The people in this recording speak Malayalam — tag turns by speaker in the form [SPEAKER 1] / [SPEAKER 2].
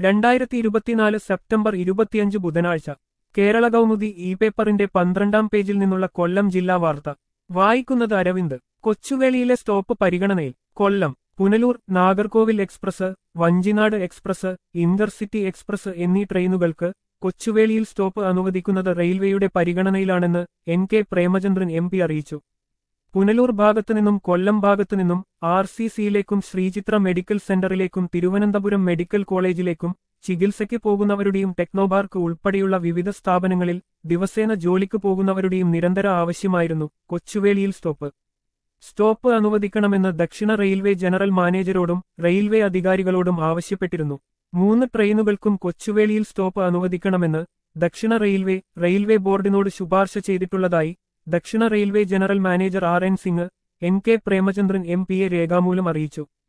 [SPEAKER 1] രണ്ടായിരത്തി ഇരുപത്തിനാല് സെപ്റ്റംബർ ഇരുപത്തിയഞ്ച് ബുധനാഴ്ച കേരള കൗമുദി ഇ പേപ്പറിന്റെ പന്ത്രണ്ടാം പേജിൽ നിന്നുള്ള കൊല്ലം ജില്ലാ വാർത്ത വായിക്കുന്നത് അരവിന്ദ് കൊച്ചുവേളിയിലെ സ്റ്റോപ്പ് പരിഗണനയിൽ Kollam Punalur Nagercoil express Vanchinad express intercity express എന്നീ ട്രെയിനുകൾക്ക് കൊച്ചുവേളിയിൽ സ്റ്റോപ്പ് അനുവദിക്കുന്നത് റെയിൽവേയുടെ പരിഗണനയിലാണെന്ന് N K Premachandran M P അറിയിച്ചു പുനലൂർ ഭാഗത്തുനിന്നും കൊല്ലം ഭാഗത്തുനിന്നും ആർ സി സിയിലേക്കും ശ്രീചിത്ര മെഡിക്കൽ സെന്ററിലേക്കും തിരുവനന്തപുരം മെഡിക്കൽ കോളേജിലേക്കും ചികിത്സയ്ക്ക് പോകുന്നവരുടെയും ടെക്നോപാർക്ക് ഉൾപ്പെടെയുള്ള വിവിധ സ്ഥാപനങ്ങളിൽ ദിവസേന ജോലിക്ക് പോകുന്നവരുടെയും നിരന്തര ആവശ്യമായിരുന്നു കൊച്ചുവേളിയിൽ സ്റ്റോപ്പ് സ്റ്റോപ്പ് അനുവദിക്കണമെന്ന് ദക്ഷിണ റെയിൽവേ ജനറൽ മാനേജരോടും റെയിൽവേ അധികാരികളോടും ആവശ്യപ്പെട്ടിരുന്നു മൂന്ന് ട്രെയിനുകൾക്കും കൊച്ചുവേളിയിൽ സ്റ്റോപ്പ് അനുവദിക്കണമെന്ന് ദക്ഷിണ റെയിൽവേ റെയിൽവേ ബോർഡിനോട് ശുപാർശ ചെയ്തിട്ടുള്ളതായി ദക്ഷിണ railway general manager R N Singh N K Premachandran M പിയെ രേഖാമൂലം അറിയിച്ചു